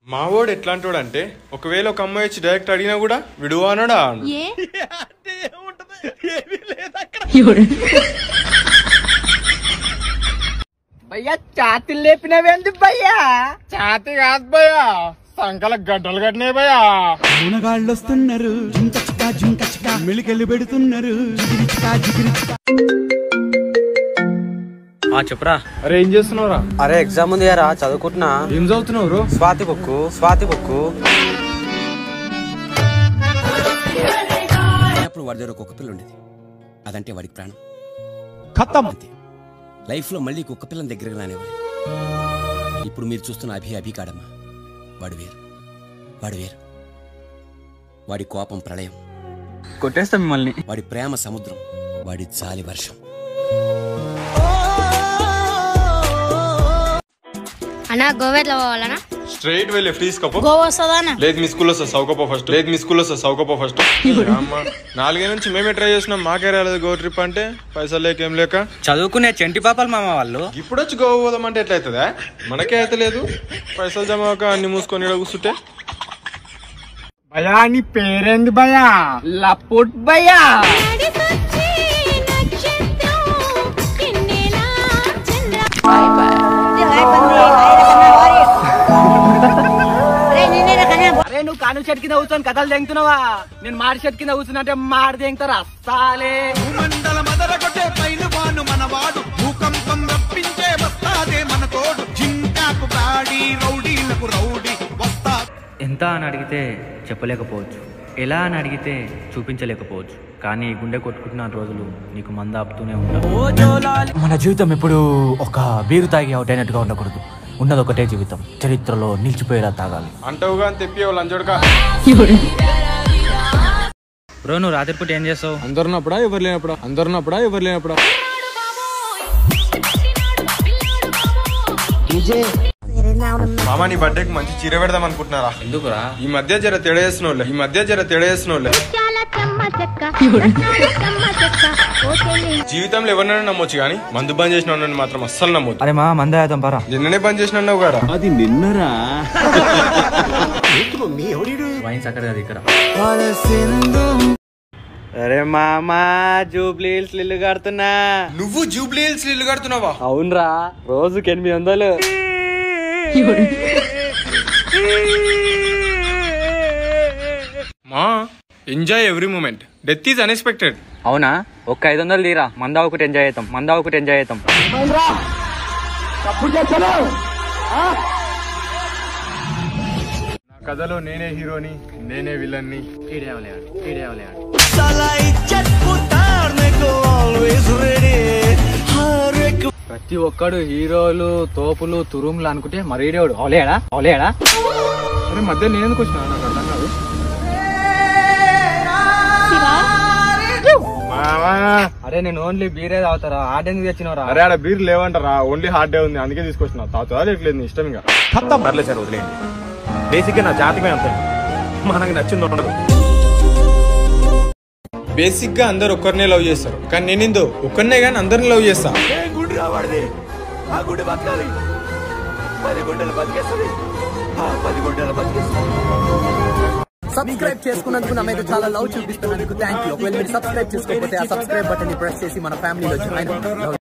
మావోడు ఎట్లాంటోడు అంటే ఒకవేళ ఒక అమ్మాయి వచ్చి డైరెక్ట్ అడిగినా కూడా విడువా అనడా ఏ భయ్యా ఛాతీలు లేపినవేంది భయ్యా ఛాతీ కాదు భయ్యా సంకల గడ్డలు కట్టినాయి భయ్యా మునగాళ్ళు వస్తున్నారు జుంకచికా జుంకచికా మెలికెళ్ళి పెడుతున్నారు జిగిరిచికా జిగిరిచికా ఆ చెప్పురా అరే ఏం చేస్తున్నావురా అరే ఎగ్జామ్ ఉంది కదా చదువుకుంటున్నా ఏం చదువుతున్నావు bro Swathi book Swathi book అప్పుడు వాడి దగ్గర కుక్క పిల్ల ఉండేది అదంటే వాడికి ప్రాణం ఖతం అంతే లైఫ్లో మళ్ళీ కుక్క పిల్లని దగ్గరికి రానివ్వాలి ఇప్పుడు మీరు చూస్తున్న అభి అభి కాడమ్మా వాడు వేరు వాడు వేరు వాడి కోపం ప్రళయం కొట్టేస్తా మిమ్మల్ని వాడి ప్రేమ సముద్రం వాడి జాలి వర్షం అన్నా గోవెట్లో పోవాలనా స్ట్రైట్ వెళ్ళి లెఫ్ట్ తీసుకోపో గోవా వస్తుందా లేదు మీ స్కూల్లో వస్తా సౌకపో ఫస్ట్ లేదు మీ స్కూల్లో వస్తా సౌకపో ఫస్ట్ అమ్మ నాలుగే నుంచి మేమే ట్రై చేసినాం మాకే రాలేదు గో ట్రిప్ అంటే పైసలు లేక ఏం లేక చదువుకునే చెంటి పాపలు మామ వాళ్ళు ఇప్పుడు వచ్చి గోవా పోదాం అంటే ఎట్లా అవుతుందా మనకే అయితే లేదు పైసలు జమ అవ్వక అన్ని మూసుకొని ఈడ కూర్చుంటే భయ్యా నీ పేరేంది భయ్యా లపుట్ భయ్యా అరే నువ్వు కాను చెట్టు కింద కూర్చొని కథలు తెంగుతున్నావా నేను మాడి చెట్టు కింద కూర్చున్నట్టే మాడి తెంగుతారు అస్సాలే మండల మదరగొట్టే పైన వాను మనవాడు భూకంపం రప్పించే వస్తాదే మన తోడు జింకాకు బాడి రౌడీలకు రౌడీ వస్తా ఎంత అని అడిగితే చెప్పలేకపోవచ్చు ఎలా అని అడిగితే చూపించలేకపోవచ్చు కానీ గుండె కొట్టుకుంటున్న రోజులు నీకు మంద ఆపుతూనే ఉంటావు మన జీవితం ఎప్పుడు ఒక బీరు తాగి అవుట్ అయినట్టుగా ఉండకూడదు ఉన్నది ఒకటే జీవితం చరిత్రలో నిలిచిపోయేలా తాగాలి అంటావుగా అని తెప్పి లంచోడుగా బ్రో నువ్వు రాత్రిపూట ఏం చేస్తావు అందరున్నప్పుడా ఎవరు లేనప్పుడా అందరున్నప్పుడా ఎవరు లేనప్పుడా మామ నీ బర్త్డేకి మంచి చీర పెడదాం అనుకుంటున్నారా ఎందుకురా ఈ మధ్య జర తెడ చేసిన ఈ మధ్య జర తెడ చేసిన జీవితంలో ఎవరినైనా నమ్మొచ్చు కానీ మందు బంద్ చేసిన వాళ్ళని మాత్రం అస్సలు నమ్మొద్దు అరే మా మంద అవుతాం పరా నిన్ననే బంద్ చేసిన కదా అది నిన్నరా వైన్స్ అక్కడ కదా ఇక్కడ అరే మామా జూబ్లీస్ ఇల్లు కడుతున్నా నువ్వు జూబ్లీ హిల్స్ ఇల్లు కడుతున్నావా అవునరా రోజుకి ఎనిమిది వందలు మా enjoy every moment death is unexpected అవునా ఒక్క ఐదు వందలు తీరా మంద ఒకటి ఎంజాయ్ అవుతాం మంద ఒకటి ఎంజాయ్ అవుతాం నా కథలో నేనే హీరోని నేనే విలన్ని ఈడేవలేడు ఈడేవలేడు ప్రతి ఒక్కడు హీరోలు తోపులు తురుములు అనుకుంటే మరీడేవాడు అవలేడా అవలేడా అరే మధ్య నేను ఎందుకు వచ్చినా నాకు అర్థం కాదు మామా అరే నేను ఓన్లీ బీరే తాగుతారా ఆడెందుకు తెచ్చినవరా అరే ఆడ బీర్ లేవంటారా ఓన్లీ హార్డ్ డే ఉంది అందుకే తీసుకొచ్చిన తాగుతుందా లేట్లేదు నీ ఇష్టం ఇంకా పర్లేదు సార్ వదిలేయండి బేసిక్గా నా జాతకమే అంతే మనకు నచ్చింది ఉండదు బేసిక్ గా అందరు ఒక్కరినే లవ్ చేస్తారు కానీ నేను ఇందో ఒక్కరినే కానీ అందరిని లవ్ చేస్తా గుండె రావాడిది ఆ గుండె బతకాలి పది గుండెలు బతికేస్తుంది ఆ పది గుండెలు బతికేస్తుంది సబ్స్క్రైబ్ చేసుకున్నందుకు నా మీద చాలా లవ్ చూపిస్తున్నందుకు థ్యాంక్ యూ ఒకవేళ మీరు సబ్స్క్రైబ్ చేసుకోకపోతే ఆ సబ్స్క్రైబ్ బటన్ ని ప్రెస్ చేసి మన ఫ్యామిలీలో జాయిన్ అవ్వండి.